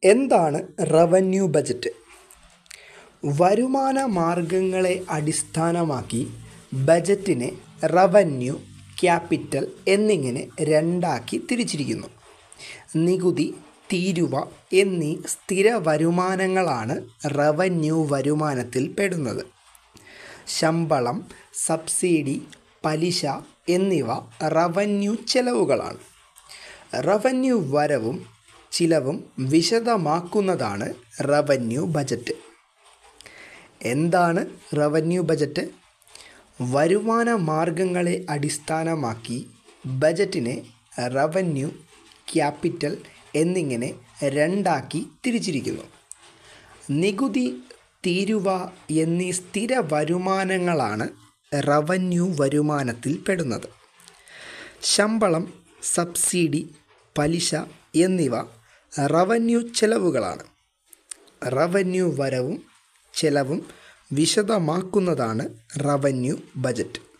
എന്താണ് revenue budget വരുമാന മാർഗങ്ങളെ അടിസ്ഥാനമാക്കി ബജറ്റിനെ റവന്യൂ ക്യാപിറ്റൽ എന്നിങ്ങനെ രണ്ടാക്കി തിരിച്ചിരിക്കുന്നു നികുതി തീരുവ എന്നീ സ്ഥിര വരുമാനങ്ങളാണ് റവന്യൂ വരുമാനത്തിൽ പെടുന്നത് ശമ്പളം സബ്സിഡി പലിശ എന്നിവ റവന്യൂ ചെലവുകളാണ് റവന്യൂ വരവും ചിലവും വിശദമാക്കുന്നതാണ് റവന്യൂ ബജറ്റ് എന്താണ് റവന്യൂ ബജറ്റ് വരുമാന മാർഗങ്ങളെ അടിസ്ഥാനമാക്കി ബജറ്റിനെ റവന്യൂ ക്യാപിറ്റൽ എന്നിങ്ങനെ രണ്ടാക്കി തിരിച്ചിരിക്കുന്നു നികുതി തീരുവ എന്നീ സ്ഥിര വരുമാനങ്ങളാണ് റവന്യൂ വരുമാനത്തിൽ പെടുന്നത് ശമ്പളം സബ്സിഡി പലിശ എന്നിവ റവന്യൂ ചെലവുകളാണ് റവന്യൂ വരവും ചെലവും വിശദമാക്കുന്നതാണ് റവന്യൂ ബജറ്റ്